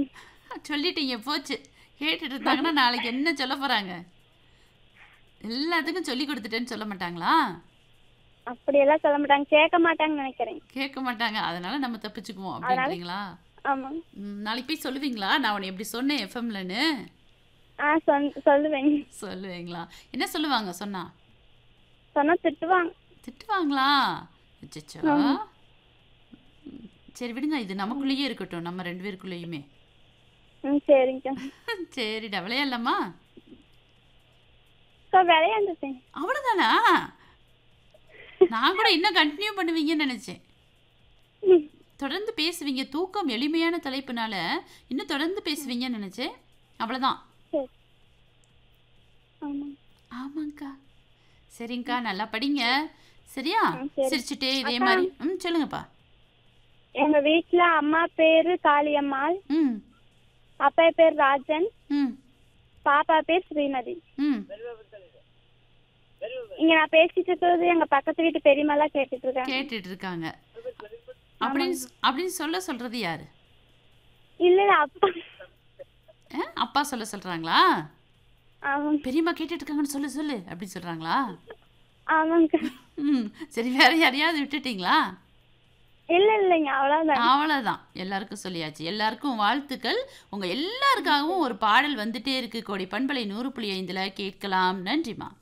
சொல்லிட்டீங்க போச்சு கேட்டுட்டு இருந்தாங்கன்னா நாளைக்கு என்ன சொல்ல போறாங்க எல்லாத்துக்கும் சொல்லி கொடுத்துட்டேன்னு சொல்ல மாட்டாங்களா அப்படியெல்லாம் சொல்ல மாட்டாங்க கேட்க மாட்டாங்கன்னு நினைக்கிறேன் கேட்க மாட்டாங்க அதனால நம்ம தப்பிச்சுக்குவோம் அப்படின்றீங்களா ஆமாம் ம், நாளைக்கு போய் சொல்லுவீங்களா நான் உன்னை எப்படி சொன்னேன் எஃப்எம்லன்னு ஆ சொல் சொல்லுவேன் சொல்லுவீங்களா என்ன சொல்லுவாங்க சொன்னா சொன்னா திட்டுவாங்க திட்டுவாங்களா அச்சச்சோ ம், சரி விடுங்க இது நமக்குள்ளேயே இருக்கட்டும் நம்ம ரெண்டு பேருக்குள்ளேயுமே ம் சரிங்க சரிடா விளையாடலாமா அக்கா விளையாண்டுட்டேன் அவ்வளோதானா நான் கூட இன்னும் கண்டினியூ பண்ணுவீங்கன்னு நினச்சேன் ம், தொடர்ந்து பேசுவீங்க தூக்கம் எளிமையான தலைப்புனால இன்னும் தொடர்ந்து பேசுவீங்கன்னு நினச்சேன் அவ்வளோதான் சரி ஆமாம் ஆமாங்க்கா சரிங்கக்கா நல்லா படிங்க சரியா ம், சரி. சிரிச்சுட்டே இதே மாதிரி ம் சொல்லுங்கப்பா எங்க வீட்ல அம்மா பேரு காளியம்மாள் ம் அப்பா பேர் ராஜன் ம் பாப்பா பேர் ஸ்ரீமதி ம் இங்க நான் பேசிட்டு இருக்கிறது எங்க பக்கத்து வீட்டு பெரியம்மாலாம் கேட்டுட்டு இருக்காங்க கேட்டுட்டு இருக்காங்க அப்படின்னு சொ- அப்படின்னு சொல்ல சொல்றது யாரு இல்ல இல்ல அப்பா ஆ? அப்பா சொல்ல சொல்றாங்களா ஆமாங்க பெரியம்மா கேட்டுட்டு இருக்காங்கன்னு சொல்லு சொல்லு அப்படின்னு சொல்றாங்களா ஆமாங்க ம் சரி வேற யாரையாவது விட்டுட்டீங்களா இல்ல இல்லைங்க அவ்வளவுதான் அவ்வளோதான் எல்லாருக்கும் சொல்லியாச்சு எல்லாருக்கும் வாழ்த்துக்கள் உங்க எல்லாருக்காகவும் ஒரு பாடல் வந்துட்டே இருக்கு கோடி பண்பலை நூறு புள்ளி ஐந்துல கேட்கலாம் நன்றிம்மா